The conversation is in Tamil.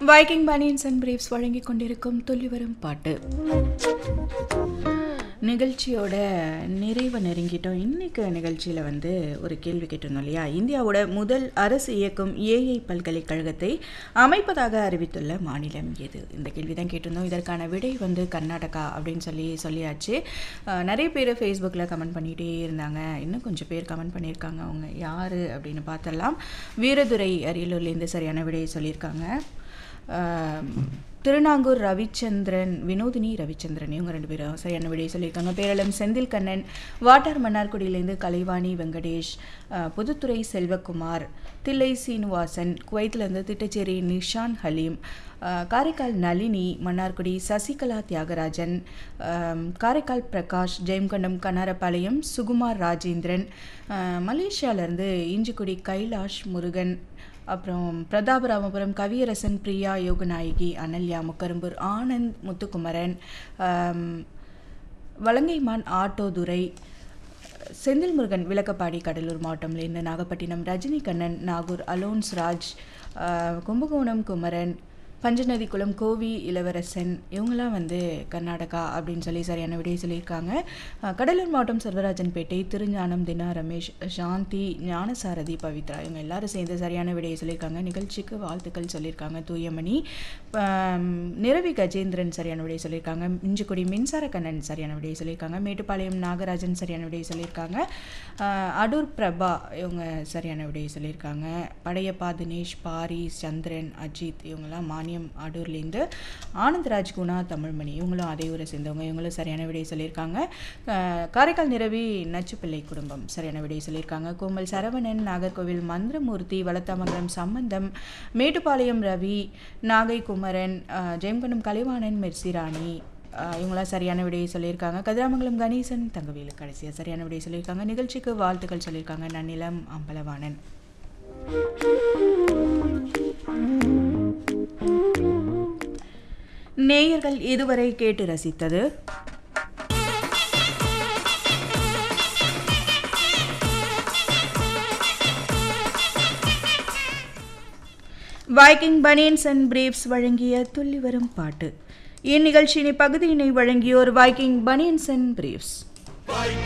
வைக்கிங் பனியன்ஸ் அண்ட் பிரீவ்ஸ் வழங்கி கொண்டிருக்கும் துள்ளி வரும் பாட்டு நிகழ்ச்சியோட நிறைவை நெருங்கிட்டோம் இன்னைக்கு நிகழ்ச்சியில் வந்து ஒரு கேள்வி கேட்டிருந்தோம் இல்லையா இந்தியாவோட முதல் அரசு இயக்கும் ஏஐ பல்கலைக்கழகத்தை அமைப்பதாக அறிவித்துள்ள மாநிலம் எது இந்த கேள்வி தான் கேட்டிருந்தோம் இதற்கான விடை வந்து கர்நாடகா அப்படின்னு சொல்லி சொல்லியாச்சு அஹ், நிறைய பேர் ஃபேஸ்புக்கில் கமெண்ட் பண்ணிகிட்டே இருந்தாங்க இன்னும் கொஞ்சம் பேர் கமெண்ட் பண்ணியிருக்காங்க அவங்க யார் அப்படின்னு பார்த்தரலாம் வீரதுரை அரியலூர்லேருந்து சரியான விடையை சொல்லியிருக்காங்க ஆம், திருநாங்கூர் ரவிச்சந்திரன் வினோதினி ரவிச்சந்திரன் இவங்க ரெண்டு பேரும் சரியான விடையை சொல்லியிருக்காங்க பேரளம் செந்தில் கண்ணன் வாட்டார் மன்னார்குடியிலேருந்து கலைவாணி வெங்கடேஷ் ஆ, புதுத்துறை செல்வகுமார் தில்லை சீனிவாசன் குவைத்திலேருந்து திட்டச்சேரி நிஷான் ஹலீம் ஆ, காரைக்கால் நளினி மன்னார்குடி சசிகலா தியாகராஜன் ஆம், காரைக்கால் பிரகாஷ் ஜெயம்கண்டம் கனாரபாளையம் சுகுமார் ராஜேந்திரன் ஆ, மலேசியாவிலேருந்து இஞ்சிக்குடி கைலாஷ் முருகன் அப்புறம் பிரதாபராமபுரம் கவியரசன் பிரியா யோகநாயகி அனல்யா முக்கரும்பூர் ஆனந்த் முத்துக்குமரன் ஆம், வலங்கைமான் ஆட்டோதுரை செந்தில் முருகன் விளக்கப்பாடி கடலூர் மாவட்டம்லேருந்து நாகப்பட்டினம் ரஜினி கண்ணன் நாகூர் அலோன்ஸ் ராஜ் ஆ, கும்பகோணம் குமரன் பஞ்சநதி குளம் கோவி இளவரசன் இவங்கெல்லாம் வந்து கர்நாடகா அப்படின்னு சொல்லி சரியான விடையை சொல்லியிருக்காங்க அஹ், கடலூர் மாவட்டம் சர்வராஜன்பேட்டை திருஞானம் தினா ரமேஷ் சாந்தி ஞானசாரதி பவித்ரா இவங்க எல்லாரும் சேர்ந்து சரியான விடையை சொல்லியிருக்காங்க நிகழ்ச்சிக்கு வாழ்த்துக்கள் சொல்லியிருக்காங்க தூயமணி ஆம், நிரவி கஜேந்திரன் சரியான விடையை சொல்லியிருக்காங்க இஞ்சிக்குடி மின்சார கண்ணன் சரியான விடையை சொல்லியிருக்காங்க மேட்டுப்பாளையம் நாகராஜன் சரியான விடையை சொல்லியிருக்காங்க அஹ், அடூர் பிரபா இவங்க சரியான விடையை சொல்லியிருக்காங்க படையப்பா தினேஷ் பாரி சந்திரன் அஜித் இவங்கெல்லாம் மானியம் அடூர்லேருந்து ஆனந்த்ராஜ் குணா தமிழ்மணி இவங்களும் அதே ஊரை சேர்ந்தவங்க இவங்களும் சரியான விடையை சொல்லியிருக்காங்க அஹ், காரைக்கால் நிரவி நச்சுப்பிள்ளை குடும்பம் சரியான விடையை சொல்லியிருக்காங்க கோமல் சரவணன் நாகர்கோவில் மந்திரமூர்த்தி வளத்தாமங்கலம் சம்பந்தம் மேட்டுப்பாளையம் ரவி நாகை குமரன் அஹ், ஜெயம்கண்டம் கலைவாணன் மெர்சிராணி அஹ், இவங்களாம் சரியான விடையை சொல்லியிருக்காங்க கதிராமங்கலம் கணேசன் தங்கவேலு கடைசியாக சரியான விடையை சொல்லியிருக்காங்க நிகழ்ச்சிக்கு வாழ்த்துக்கள் சொல்லியிருக்காங்க நன்னிலம் அம்பலவாணன் நேயர்கள் இதுவரை கேட்டு ரசித்தது வைக்கிங் பனியன்ஸ் அண்ட் பிரேவ்ஸ் வழங்கிய துள்ளி வரும் பாட்டு இந்நிகழ்ச்சியின் பகுதியினை வழங்கியோர் Viking banians and braves Viking